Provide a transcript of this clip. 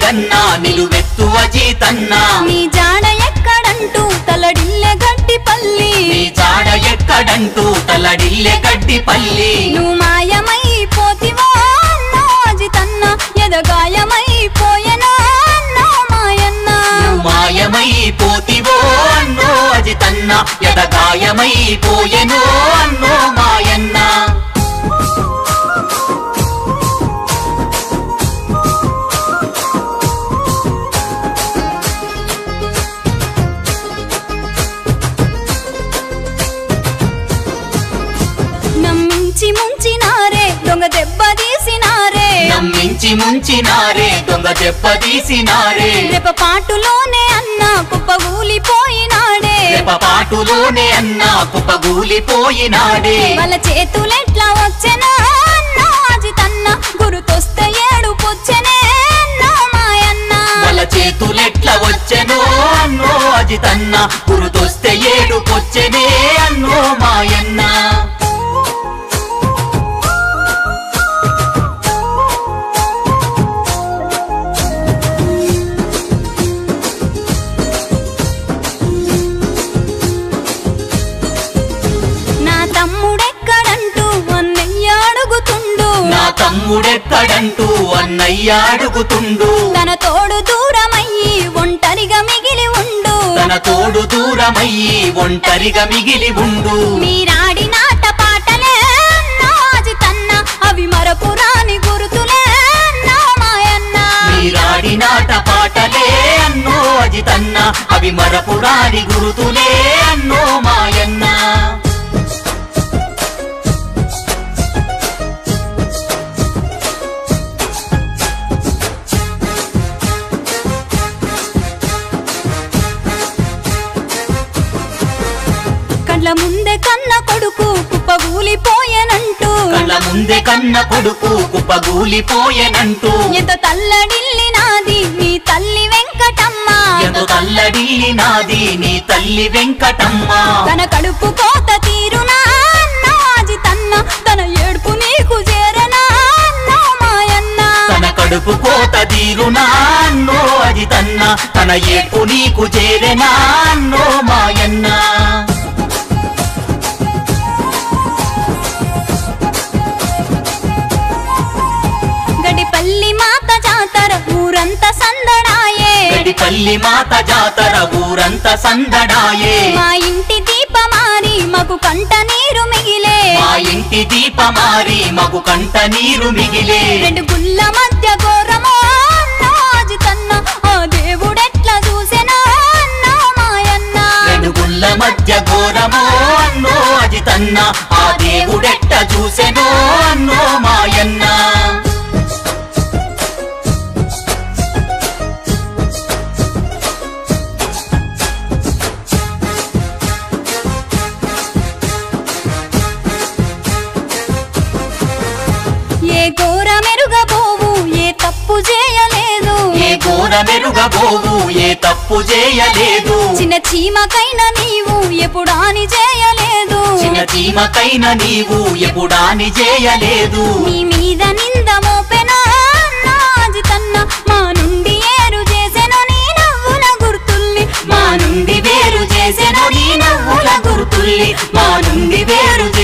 అన్నా నిలువెత్తు అజీతన్నా నీ జాడ ఎక్కడంటూ తలడిల్లె గడ్డి పల్లి నీ జాడ ఎక్కడంటూ తలడిల్లె గడ్డి పల్లి నువ్వు మాయమైపోతివో అన్నో అజితన్న ఎదగాయమైపోయెనో అన్నో మాయన్న మాయమైపోతివో అన్నో అజితన్న ఎదగాయమైపోయెనో అన్నో మాయన్న నమ్మించి ముంచినారే దొంగ దెబ్బ తీసినారే నమ్మించి ముంచినారే దొంగ దెబ్బతీసినారే రెప పాటులోనే అన్న కుప్పగూలిపోయినాడే పాటులోనే అన్నా కుప్పగూలిపోయినాడే వాళ్ళ చేతులెట్లా వచ్చెనా అన్నో అజితన్న గురుతొస్తే ఏడు పొచ్చెనే అన్నో మాయన్న వాళ్ళ చేతులెట్ల వచ్చెనో అన్నో అజితన్న గురుతొస్తే ఏడు పొచ్చెనే అన్నో మాయన్న నా తమ్ముడెక్కడంటూ అన్నయ్య అడుగుతుండు నా తమ్ముడెక్కడంటూ అన్నయ్య అడుగుతుండు తన తోడు దూరమయ్యి ఒంటరిగా మిగిలి ఉండు తన తోడు దూరమయ్యి ఒంటరిగా మిగిలి ఉండు మీరాడినాట పాటలే అన్నో అజితన్న అవి మరపురాని గురుతులే అన్నో మాయన్న మీరాడినాట పాటలే అన్నో అజితన్న అవి మరపురాని గురుతులే అన్నో మాయన్న కళ్ళ ముందే కన్న కొడుకు కుప్పగూలిపోయెనంటూ కళ్ళ ముందే కన్న కొడుకు కుప్పగూలిపోయెనంటూ ఎంత తల్లడిల్లినాది నీ తల్లి వెంకటమ్మ ఎంతో తల్లడిల్లినాది నీ తల్లి వెంకటమ్మ తన కడుపు కోత తీరునా అన్నో అజితన్న తన ఏడుపు నీకు చేరనా అన్నో మాయన్న తన కడుపు కోత తీరునా అన్నో అజితన్న తన ఏపు నీకు చేరెనా అన్నో మాయన్న గడిపల్లి మాత జాతర ఊరంతా సందడాయే గడిపల్లి మాత జాతర ఊరంతా సందడాయే మా ఇంటి దీపమారి మాకు కంట నీరు మిగిలే మా ఇంటి దీపమారి మగు కంట నీరు మిగిలే రెండు గుల్ల మధ్య ఘోరమో అన్నో అజితన్న ఆ దేవుడెట్లా చూసెనో అన్నో మాయన్న రెండు గుళ్ళ మధ్య ఘోరమో అన్నో అజితన్న ఆ దేవుడెట్ట చూసెనో అన్నో మాయన్న ఏ ఘోర మెరుగబోవు ఏ తప్పు చేయలేదు ఏ ఘోర మెరుగబోవు ఏ తప్పు చేయలేదు చిన్న చీమకైనా నీవు ఎప్పుడాని చేయలేదు చిన్న చీమకైన నీవు ఎప్పుడాని చేయలేదు నీ మీద నింద మోపెనా అన్నా అజితన్న మా నుండి ఏరు చేసెను నీ నవ్వుల గుర్తుల్ని మా నుండి వేరు చేసెను నీ నవ్వుల గుర్తుల్ని మా నుండి వేరు